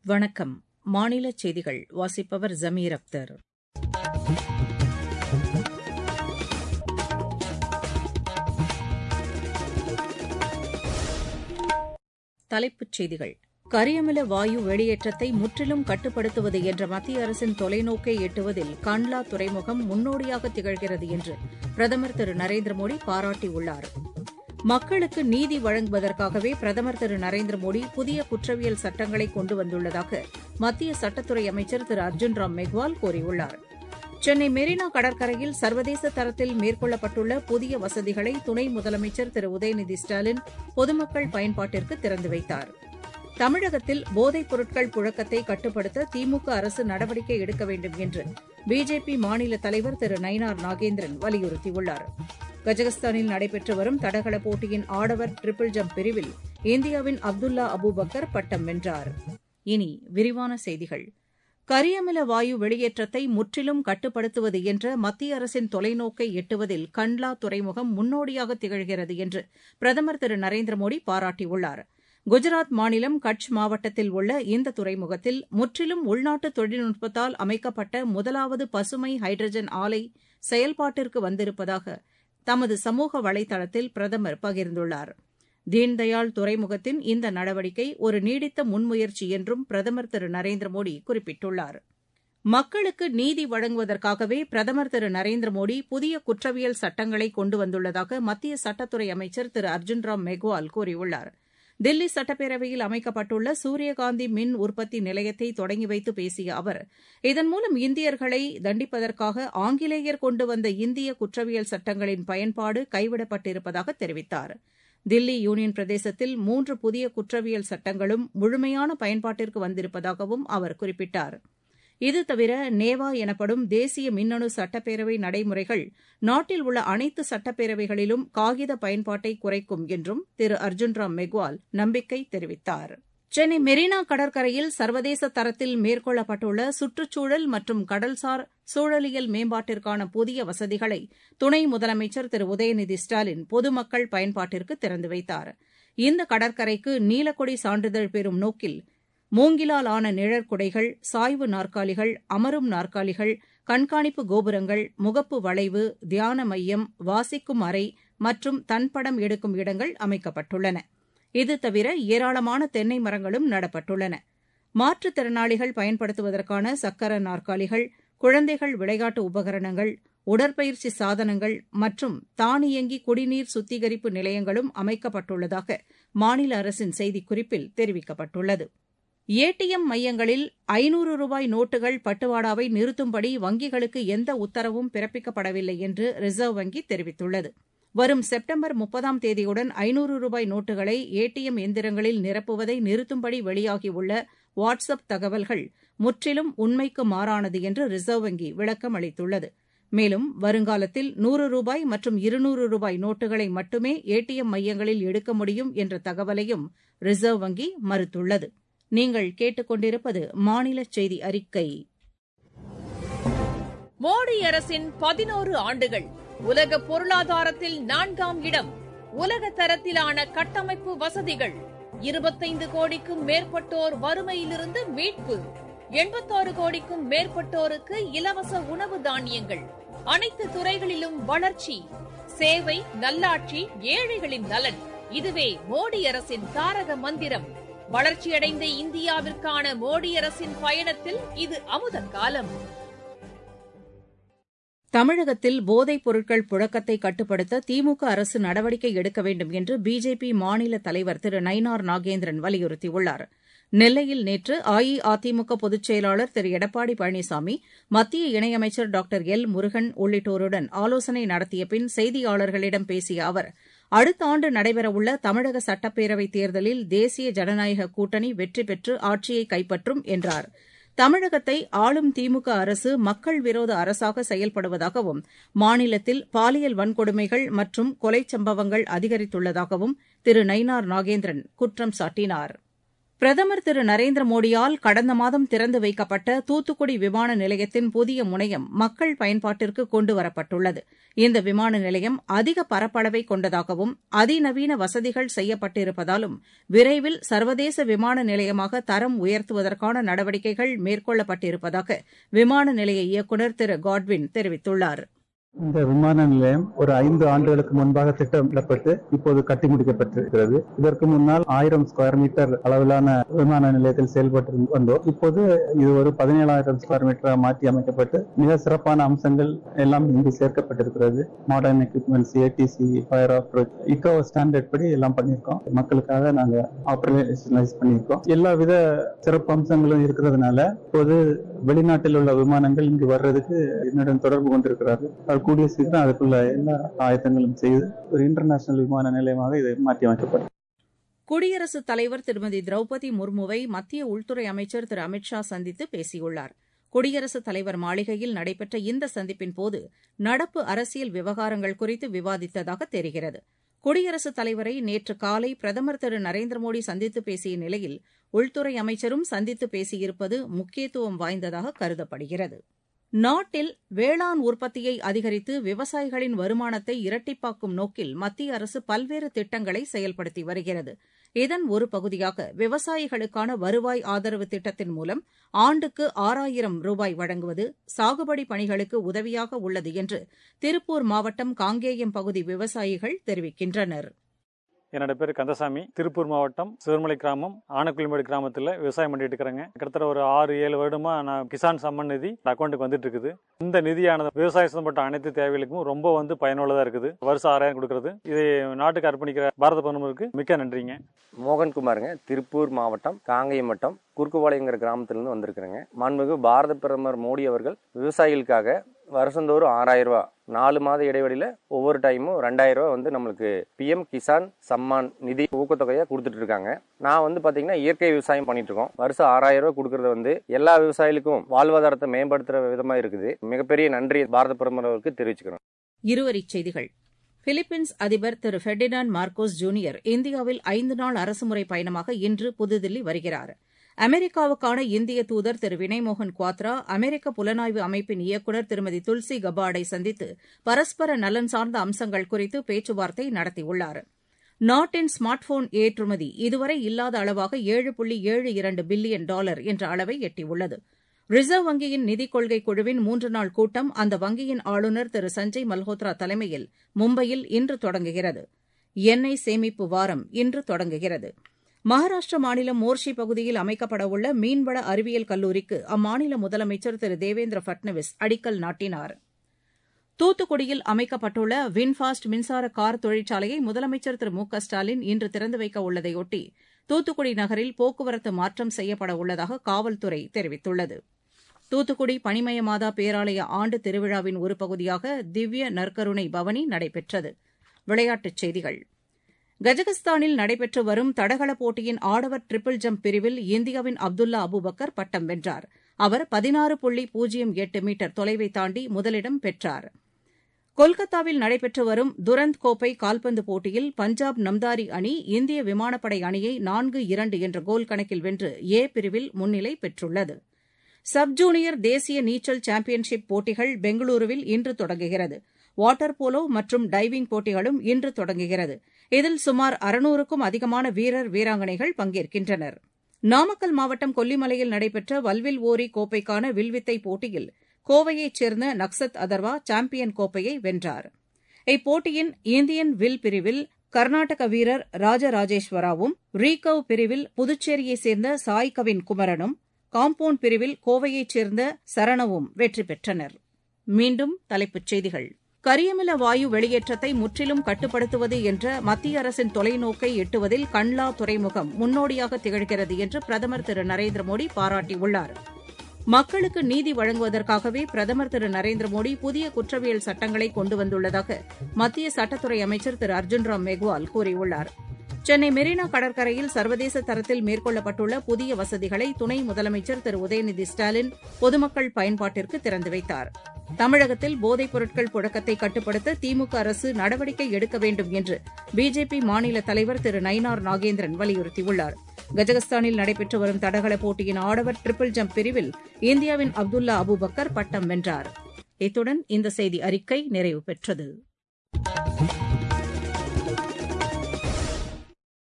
வணக்கம் மாநிலச் செய்திகள் வாசிப்பவர் ஜமீர் அக்தர் தலைப்புச் செய்திகள் கரியமில வாயு வெளியேற்றத்தை முற்றிலும் கட்டுப்படுத்துவது என்ற மத்திய அரசின் தொலைநோக்கை எட்டுவதில் கண்ட்லா துறைமுகம் முன்னோடியாக திகழ்கிறது என்று பிரதமர் திரு நரேந்திர மோடி பாராட்டியுள்ளார் மக்களுக்கு நீதி வழங்குவதற்காகவே பிரதமர் திரு நரேந்திர மோடி புதிய குற்றவியல் சட்டங்களை கொண்டு வந்துள்ளதாக மத்திய சட்டத்துறை அமைச்சர் திரு அர்ஜுன் ராம் மெக்வால் கூறியுள்ளார் சென்னை மெரினா கடற்கரையில் சர்வதேச தரத்தில் மேற்கொள்ளப்பட்டுள்ள புதிய வசதிகளை துணை முதலமைச்சர் திரு உதயநிதி ஸ்டாலின் பொதுமக்கள் பயன்பாட்டிற்கு திறந்து வைத்தார் தமிழகத்தில் போதைப் பொருட்கள் புழக்கத்தை கட்டுப்படுத்த திமுக அரசு நடவடிக்கை எடுக்க வேண்டும் என்று பிஜேபி மாநில தலைவர் திரு நயினார் நாகேந்திரன் வலியுறுத்தியுள்ளார் கஜகஸ்தானில் நடைபெற்று வரும் தடகள போட்டியின் ஆடவர் ட்ரிபிள் ஜம்ப் பிரிவில் இந்தியாவின் அப்துல்லா அபுபக்கர் பட்டம் வென்றார் இனி விரிவான செய்திகள் கரியமில வாயு வெளியேற்றத்தை முற்றிலும் கட்டுப்படுத்துவது என்ற மத்திய அரசின் தொலைநோக்கை எட்டுவதில் கண்ட்லா துறைமுகம் முன்னோடியாக திகழ்கிறது என்று பிரதமர் திரு நரேந்திர மோடி பாராட்டியுள்ளார் குஜராத் மாநிலம் கட்ச் மாவட்டத்தில் உள்ள இந்த துறைமுகத்தில் முற்றிலும் உள்நாட்டு தொழில்நுட்பத்தால் அமைக்கப்பட்ட முதலாவது பசுமை ஹைட்ரஜன் ஆலை செயல்பாட்டிற்கு வந்திருப்பதாக தமது சமூக வலைதளத்தில் பிரதமர் பகிர்ந்துள்ளார் தீன்தயாள் துறைமுகத்தின் இந்த நடவடிக்கை ஒரு நீடித்த முன்முயற்சி என்றும் பிரதமர் திரு நரேந்திர மோடி குறிப்பிட்டுள்ளார் மக்களுக்கு நீதி வழங்குவதற்காகவே பிரதமர் திரு நரேந்திர மோடி புதிய குற்றவியல் சட்டங்களை கொண்டு வந்துள்ளதாக மத்திய சட்டத்துறை அமைச்சர் திரு அர்ஜுன் ராம் மெக்வால் கூறியுள்ளார் தில்லி சட்டப்பேரவையில் அமைக்கப்பட்டுள்ள சூரியகாந்தி மின் உற்பத்தி நிலையத்தை தொடங்கி வைத்து பேசிய அவர் இதன் மூலம் இந்தியர்களை தண்டிப்பதற்காக ஆங்கிலேயர் கொண்டு வந்த இந்திய குற்றவியல் சட்டங்களின் பயன்பாடு கைவிடப்பட்டிருப்பதாக தெரிவித்தார் தில்லி யூனியன் பிரதேசத்தில் மூன்று புதிய குற்றவியல் சட்டங்களும் முழுமையான பயன்பாட்டிற்கு வந்திருப்பதாகவும் அவர் குறிப்பிட்டார் இது தவிர நேவா எனப்படும் தேசிய மின்னணு சட்டப்பேரவை நடைமுறைகள் நாட்டில் உள்ள அனைத்து சட்டப்பேரவைகளிலும் காகித பயன்பாட்டை குறைக்கும் என்றும் திரு அர்ஜுன் ராம் மெக்வால் நம்பிக்கை தெரிவித்தார் சென்னை மெரினா கடற்கரையில் சர்வதேச தரத்தில் மேற்கொள்ளப்பட்டுள்ள சுற்றுச்சூழல் மற்றும் கடல்சார் சூழலியல் மேம்பாட்டிற்கான புதிய வசதிகளை துணை முதலமைச்சர் திரு உதயநிதி ஸ்டாலின் பொதுமக்கள் பயன்பாட்டிற்கு திறந்து வைத்தார் இந்த கடற்கரைக்கு நீலக்கொடி சான்றிதழ் பெறும் நோக்கில் மூங்கிலால் ஆன நிழற்குடைகள் சாய்வு நாற்காலிகள் அமரும் நாற்காலிகள் கண்காணிப்பு கோபுரங்கள் முகப்பு வளைவு தியான மையம் வாசிக்கும் அறை மற்றும் தன்படம் எடுக்கும் இடங்கள் அமைக்கப்பட்டுள்ளன இது தவிர ஏராளமான தென்னை மரங்களும் நடப்பட்டுள்ளன மாற்றுத்திறனாளிகள் பயன்படுத்துவதற்கான சக்கர நாற்காலிகள் குழந்தைகள் விளையாட்டு உபகரணங்கள் உடற்பயிற்சி சாதனங்கள் மற்றும் தானியங்கி குடிநீர் சுத்திகரிப்பு நிலையங்களும் அமைக்கப்பட்டுள்ளதாக மாநில அரசின் செய்திக்குறிப்பில் தெரிவிக்கப்பட்டுள்ளது ஏடிஎம் மையங்களில் ஐநூறு ரூபாய் நோட்டுகள் பட்டுவாடாவை நிறுத்தும்படி வங்கிகளுக்கு எந்த உத்தரவும் பிறப்பிக்கப்படவில்லை என்று ரிசர்வ் வங்கி தெரிவித்துள்ளது வரும் செப்டம்பர் முப்பதாம் தேதியுடன் ஐநூறு ரூபாய் நோட்டுகளை ஏடிஎம் எந்திரங்களில் நிரப்புவதை நிறுத்தும்படி வெளியாகியுள்ள வாட்ஸ் அப் தகவல்கள் முற்றிலும் உண்மைக்கு மாறானது என்று ரிசர்வ் வங்கி விளக்கம் அளித்துள்ளது மேலும் வருங்காலத்தில் நூறு ரூபாய் மற்றும் இருநூறு ரூபாய் நோட்டுகளை மட்டுமே ஏடிஎம் மையங்களில் எடுக்க முடியும் என்ற தகவலையும் ரிசர்வ் வங்கி மறுத்துள்ளது நீங்கள் கேட்டுக்கொண்டிருப்பது மாநில செய்தி அறிக்கை மோடி அரசின் பதினோரு ஆண்டுகள் உலக பொருளாதாரத்தில் நான்காம் இடம் உலக தரத்திலான கட்டமைப்பு வசதிகள் இருபத்தைந்து கோடிக்கும் மேற்பட்டோர் வறுமையிலிருந்து மீட்பு எண்பத்தாறு கோடிக்கும் மேற்பட்டோருக்கு இலவச உணவு தானியங்கள் அனைத்து துறைகளிலும் வளர்ச்சி சேவை நல்லாட்சி ஏழைகளின் நலன் இதுவே மோடி அரசின் தாரக மந்திரம் வளர்ச்சியடைந்த இந்தியாவிற்கான மோடி அரசின் பயணத்தில் இது அமுத காலம் தமிழகத்தில் போதைப் பொருட்கள் புழக்கத்தை கட்டுப்படுத்த திமுக அரசு நடவடிக்கை எடுக்க வேண்டும் என்று பிஜேபி மாநில தலைவர் திரு நயினார் நாகேந்திரன் வலியுறுத்தியுள்ளார் நெல்லையில் நேற்று அஇஅதிமுக பொதுச் செயலாளர் திரு எடப்பாடி பழனிசாமி மத்திய இணையமைச்சர் டாக்டர் எல் முருகன் உள்ளிட்டோருடன் ஆலோசனை நடத்திய பின் செய்தியாளர்களிடம் பேசிய அவர் அடுத்த ஆண்டு நடைபெறவுள்ள தமிழக சட்டப்பேரவைத் தேர்தலில் தேசிய ஜனநாயக கூட்டணி வெற்றி பெற்று ஆட்சியை கைப்பற்றும் என்றார் தமிழகத்தை ஆளும் திமுக அரசு மக்கள் விரோத அரசாக செயல்படுவதாகவும் மாநிலத்தில் பாலியல் வன்கொடுமைகள் மற்றும் கொலைச் சம்பவங்கள் அதிகரித்துள்ளதாகவும் திரு நயினார் நாகேந்திரன் குற்றம் சாட்டினார் பிரதமர் திரு நரேந்திர மோடியால் கடந்த மாதம் திறந்து வைக்கப்பட்ட தூத்துக்குடி விமான நிலையத்தின் புதிய முனையம் மக்கள் பயன்பாட்டிற்கு கொண்டுவரப்பட்டுள்ளது இந்த விமான நிலையம் அதிக பரப்பளவை கொண்டதாகவும் அதிநவீன வசதிகள் செய்யப்பட்டிருப்பதாலும் விரைவில் சர்வதேச விமான நிலையமாக தரம் உயர்த்துவதற்கான நடவடிக்கைகள் மேற்கொள்ளப்பட்டிருப்பதாக விமான நிலைய இயக்குநர் திரு காட்வின் தெரிவித்துள்ளார் இந்த விமான நிலையம் ஒரு ஐந்து ஆண்டுகளுக்கு முன்பாக திட்டமிடப்பட்டு இப்போது கட்டி முடிக்கப்பட்டிருக்கிறது இதற்கு முன்னால் ஆயிரம் ஸ்கொயர் மீட்டர் அளவிலான விமான நிலையத்தில் செயல்பட்டு வந்தோம் இப்போது இது ஒரு பதினேழாயிரம் ஸ்கொயர் மீட்டராக மாற்றி அமைக்கப்பட்டு மிக சிறப்பான அம்சங்கள் எல்லாம் இங்கு சேர்க்கப்பட்டிருக்கிறது modern equipments ATC fire approach eco standard படி எல்லாம் பண்ணியிருக்கோம் மக்களுக்காக நாங்க ஆபரேஷனலைஸ் பண்ணியிருக்கோம் எல்லா வித சிறப்பு அம்சங்களும் இருக்கிறதுனால இப்போது வெளிநாட்டில் உள்ள விமானங்கள் இங்கு வர்றதுக்கு என்னுடன் தொடர்பு கொண்டிருக்கிறார்கள் கூடிய சீக்கிரம் அதுக்குள்ள எல்லா ஆயத்தங்களும் செய்து ஒரு இன்டர்நேஷனல் விமான நிலையமாக இதை மாற்றி அமைக்கப்படும் குடியரசுத் தலைவர் திருமதி திரௌபதி முர்முவை மத்திய உள்துறை அமைச்சர் திரு அமித் ஷா சந்தித்து பேசியுள்ளார் குடியரசுத் தலைவர் மாளிகையில் நடைபெற்ற இந்த சந்திப்பின் போது நடப்பு அரசியல் விவகாரங்கள் குறித்து விவாதித்ததாக தெரிகிறது குடியரசுத் தலைவரை நேற்று காலை பிரதமர் திரு நரேந்திர மோடி சந்தித்து பேசிய நிலையில் உள்துறை அமைச்சரும் சந்தித்து பேசியிருப்பது முக்கியத்துவம் வாய்ந்ததாக கருதப்படுகிறது நாட்டில் வேளாண் உற்பத்தியை அதிகரித்து விவசாயிகளின் வருமானத்தை இரட்டிப்பாக்கும் நோக்கில் மத்திய அரசு பல்வேறு திட்டங்களை செயல்படுத்தி வருகிறது இதன் ஒரு பகுதியாக விவசாயிகளுக்கான வருவாய் ஆதரவு திட்டத்தின் மூலம் ஆண்டுக்கு ஆறாயிரம் ரூபாய் வழங்குவது சாகுபடி பணிகளுக்கு உதவியாக உள்ளது என்று திருப்பூர் மாவட்டம் காங்கேயம் பகுதி விவசாயிகள் தெரிவிக்கின்றனர் என்னோட பேர் கந்தசாமி திருப்பூர் மாவட்டம் சிறுமலை கிராமம் ஆனக்குளிமேடு கிராமத்தில் விவசாயம் பண்ணிட்டு இருக்கிறேங்க கிட்டத்தட்ட ஒரு ஆறு ஏழு வருடமா நான் கிசான் சம்மன் நிதி அக்கௌண்ட்டுக்கு வந்துட்டு இருக்குது இந்த நிதியானது விவசாய சம்பந்தப்பட்ட அனைத்து தேவைகளுக்கும் ரொம்ப வந்து பயனுள்ளதாக இருக்குது வருஷம் ஆறாயிரம் கொடுக்கறது இதை நாட்டுக்கு அர்ப்பணிக்கிற பாரத பிரதமருக்கு மிக்க நன்றிங்க மோகன்குமாருங்க திருப்பூர் மாவட்டம் காங்கேயம் வட்டம் குறுக்குபாளையங்கிற கிராமத்திலிருந்து வந்திருக்கிறேங்க மாண்புமிகு பாரத பிரதமர் மோடி அவர்கள் விவசாயிகளுக்காக வருஷந்தோறும் ஆறாயிரம் ரூபாய் நாலு மாத இடைவெளியில ஒவ்வொரு டைமும் ரெண்டாயிரம் ரூபாய் வந்து நம்மளுக்கு பிஎம் கிசான் சம்மான் நிதி ஊக்கத்தொகையா கொடுத்துட்டு இருக்காங்க நான் வந்து பாத்தீங்கன்னா இயற்கை விவசாயம் பண்ணிட்டு இருக்கோம் வருஷம் ஆறாயிரம் ரூபாய் கொடுக்கறது வந்து எல்லா விவசாயிகளுக்கும் வாழ்வாதாரத்தை மேம்படுத்துற விதமா இருக்குது மிகப்பெரிய நன்றி பாரத பிரதமர் அவருக்கு தெரிவிச்சுக்கிறோம் இருவரிச் செய்திகள் பிலிப்பீன்ஸ் அதிபர் திரு ஃபெர்டினாண்ட் மார்கோஸ் ஜூனியர் இந்தியாவில் ஐந்து நாள் அரசுமுறை பயணமாக இன்று புதுதில்லி வருகிறார் அமெரிக்காவுக்கான இந்திய தூதர் திரு வினய்மோகன் குவாத்ரா அமெரிக்க புலனாய்வு அமைப்பின் இயக்குநர் திருமதி துல்சி கபாடை சந்தித்து பரஸ்பர நலன் சார்ந்த அம்சங்கள் குறித்து பேச்சுவார்த்தை நடத்தியுள்ளார் நாட்டின் ஸ்மார்ட் போன் ஏற்றுமதி இதுவரை இல்லாத அளவாக ஏழு புள்ளி ஏழு இரண்டு பில்லியன் டாலர் என்ற அளவை எட்டியுள்ளது ரிசர்வ் வங்கியின் நிதிக் கொள்கை குழுவின் மூன்று நாள் கூட்டம் அந்த வங்கியின் ஆளுநர் திரு சஞ்சய் மல்ஹோத்ரா தலைமையில் மும்பையில் இன்று தொடங்குகிறது எண்ணெய் சேமிப்பு வாரம் இன்று தொடங்குகிறது மகாராஷ்டிர மாநிலம் மோர்ஷி பகுதியில் அமைக்கப்படவுள்ள மீன்வள அறிவியல் கல்லூரிக்கு அம்மாநில முதலமைச்சர் திரு தேவேந்திர பட்னவிஸ் அடிக்கல் நாட்டினார் தூத்துக்குடியில் அமைக்கப்பட்டுள்ள வின்ஃபாஸ்ட் மின்சார கார் தொழிற்சாலையை முதலமைச்சர் திரு மு க ஸ்டாலின் இன்று திறந்து வைக்க உள்ளதையொட்டி தூத்துக்குடி நகரில் போக்குவரத்து மாற்றம் செய்யப்பட உள்ளதாக காவல்துறை தெரிவித்துள்ளது தூத்துக்குடி பனிமய மாதா பேராலய ஆண்டு திருவிழாவின் ஒரு பகுதியாக திவ்ய நற்கருணை பவனி நடைபெற்றது விளையாட்டுச் செய்திகள் கஜகஸ்தானில் நடைபெற்று வரும் தடகள போட்டியின் ஆடவர் ட்ரிபிள் ஜம்ப் பிரிவில் இந்தியாவின் அப்துல்லா அபுபக்கர் பட்டம் வென்றார் அவர் பதினாறு புள்ளி பூஜ்ஜியம் எட்டு மீட்டர் தொலைவை தாண்டி முதலிடம் பெற்றார் கொல்கத்தாவில் நடைபெற்று வரும் துரந்த் கோப்பை கால்பந்து போட்டியில் பஞ்சாப் நம்தாரி அணி இந்திய விமானப்படை அணியை நான்கு இரண்டு என்ற கோல் கணக்கில் வென்று ஏ பிரிவில் முன்னிலை பெற்றுள்ளது சப் ஜூனியர் தேசிய நீச்சல் சாம்பியன்ஷிப் போட்டிகள் பெங்களூருவில் இன்று தொடங்குகிறது வாட்டர் போலோ மற்றும் டைவிங் போட்டிகளும் இன்று தொடங்குகிறது இதில் சுமார் அறுநூறுக்கும் அதிகமான வீரர் வீராங்கனைகள் பங்கேற்கின்றனர் நாமக்கல் மாவட்டம் கொல்லிமலையில் நடைபெற்ற வல்வில் ஓரி கோப்பைக்கான வில்வித்தை போட்டியில் கோவையைச் சேர்ந்த நக்சத் அதர்வா சாம்பியன் கோப்பையை வென்றார் இப்போட்டியின் இந்தியன் வில் பிரிவில் கர்நாடக வீரர் ராஜராஜேஸ்வராவும் ரீகவ் பிரிவில் புதுச்சேரியைச் சேர்ந்த சாய் கவின் குமரனும் காம்பவுண்ட் பிரிவில் கோவையைச் சேர்ந்த சரணவும் வெற்றி பெற்றனர் மீண்டும் தலைப்புச் செய்திகள் கரியமில வாயு வெளியேற்றத்தை முற்றிலும் கட்டுப்படுத்துவது என்ற மத்திய அரசின் தொலைநோக்கை எட்டுவதில் கண்லா துறைமுகம் முன்னோடியாக திகழ்கிறது என்று பிரதமர் திரு நரேந்திர மோடி பாராட்டியுள்ளார் மக்களுக்கு நீதி வழங்குவதற்காகவே பிரதமர் திரு நரேந்திர மோடி புதிய குற்றவியல் சட்டங்களை கொண்டு வந்துள்ளதாக மத்திய சட்டத்துறை அமைச்சர் திரு அர்ஜுன் ராம் மெக்வால் கூறியுள்ளார் சென்னை மெரினா கடற்கரையில் சர்வதேச தரத்தில் மேற்கொள்ளப்பட்டுள்ள புதிய வசதிகளை துணை முதலமைச்சர் திரு உதயநிதி ஸ்டாலின் பொதுமக்கள் பயன்பாட்டிற்கு திறந்து வைத்தார் தமிழகத்தில் போதைப் பொருட்கள் புழக்கத்தை கட்டுப்படுத்த திமுக அரசு நடவடிக்கை எடுக்க வேண்டும் என்று பிஜேபி மாநில தலைவர் திரு நயினார் நாகேந்திரன் வலியுறுத்தியுள்ளார் கஜகஸ்தானில் நடைபெற்று வரும் தடகள போட்டியின் ஆடவர் ட்ரிபிள் ஜம்ப் பிரிவில் இந்தியாவின் அப்துல்லா அபுபக்கர் பட்டம் வென்றார் இத்துடன் இந்த செய்தி அறிக்கை நிறைவு பெற்றது